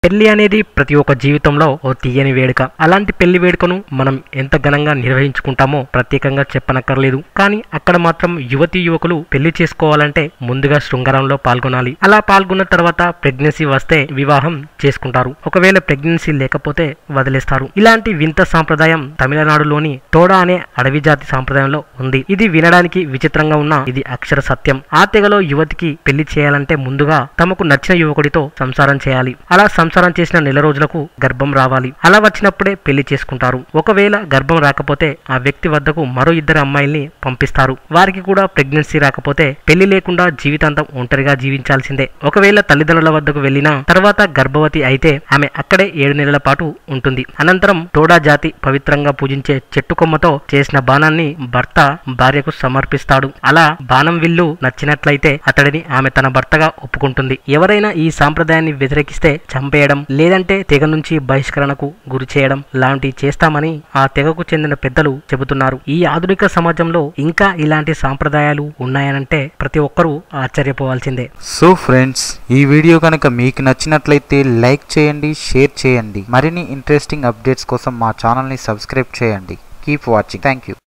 పెళ్లి అనేది ప్రతి ఒక్క జీవితంలో ఓ తీయని వేడుక అలాంటి పెళ్లి వేడుకను మనం ఎంత ఘనంగా నిర్వహించుకుంటామో ప్రత్యేకంగా చెప్పనక్కర్లేదు కానీ అక్కడ మాత్రం యువతి యువకులు పెళ్లి చేసుకోవాలంటే ముందుగా శృంగారంలో పాల్గొనాలి అలా పాల్గొన్న తర్వాత ప్రెగ్నెన్సీ వస్తే వివాహం చేసుకుంటారు ఒకవేళ ప్రెగ్నెన్సీ లేకపోతే వదిలేస్తారు ఇలాంటి వింత సాంప్రదాయం తమిళనాడులోని తోడా అనే అడవి జాతి సాంప్రదాయంలో ఉంది ఇది వినడానికి విచిత్రంగా ఉన్న ఇది అక్షర సత్యం ఆ తెగలో యువతికి పెళ్లి చేయాలంటే ముందుగా తమకు నచ్చిన యువకుడితో సంసారం చేయాలి అలా సంసారం చేసిన నెల రోజులకు గర్భం రావాలి అలా వచ్చినప్పుడే పెళ్లి చేసుకుంటారు ఒకవేళ గర్భం రాకపోతే ఆ వ్యక్తి వద్దకు మరో ఇద్దరు అమ్మాయిల్ని పంపిస్తారు వారికి కూడా ప్రెగ్నెన్సీ రాకపోతే పెళ్లి లేకుండా జీవితాంతం ఒంటరిగా జీవించాల్సిందే ఒకవేళ తల్లిదండ్రుల వద్దకు వెళ్ళినా తర్వాత గర్భవతి అయితే ఆమె అక్కడే ఏడు నెలల పాటు ఉంటుంది అనంతరం టోడా జాతి పవిత్రంగా పూజించే చెట్టు కొమ్మతో చేసిన బాణాన్ని భర్త భార్యకు సమర్పిస్తాడు అలా బాణం విల్లు నచ్చినట్లయితే అతడిని ఆమె తన భర్తగా ఒప్పుకుంటుంది ఎవరైనా ఈ సాంప్రదాయాన్ని వ్యతిరేకిస్తే చంపేయడం లేదంటే తెగ నుంచి బహిష్కరణకు గురి చేయడం లాంటి చేస్తామని ఆ తెగకు చెందిన పెద్దలు చెబుతున్నారు ఈ ఆధునిక సమాజంలో ఇంకా ఇలాంటి సాంప్రదాయాలు ఉన్నాయనంటే ప్రతి ఒక్కరూ ఆశ్చర్యపోవాల్సిందే సో ఫ్రెండ్స్ ఈ వీడియో కనుక మీకు నచ్చినట్లయితే లైక్ చేయండి షేర్ చేయండి మరిన్ని ఇంట్రెస్టింగ్ అప్డేట్స్ కోసం మా ఛానల్ని సబ్స్క్రైబ్ చేయండి కీప్ వాచింగ్ థ్యాంక్ యూ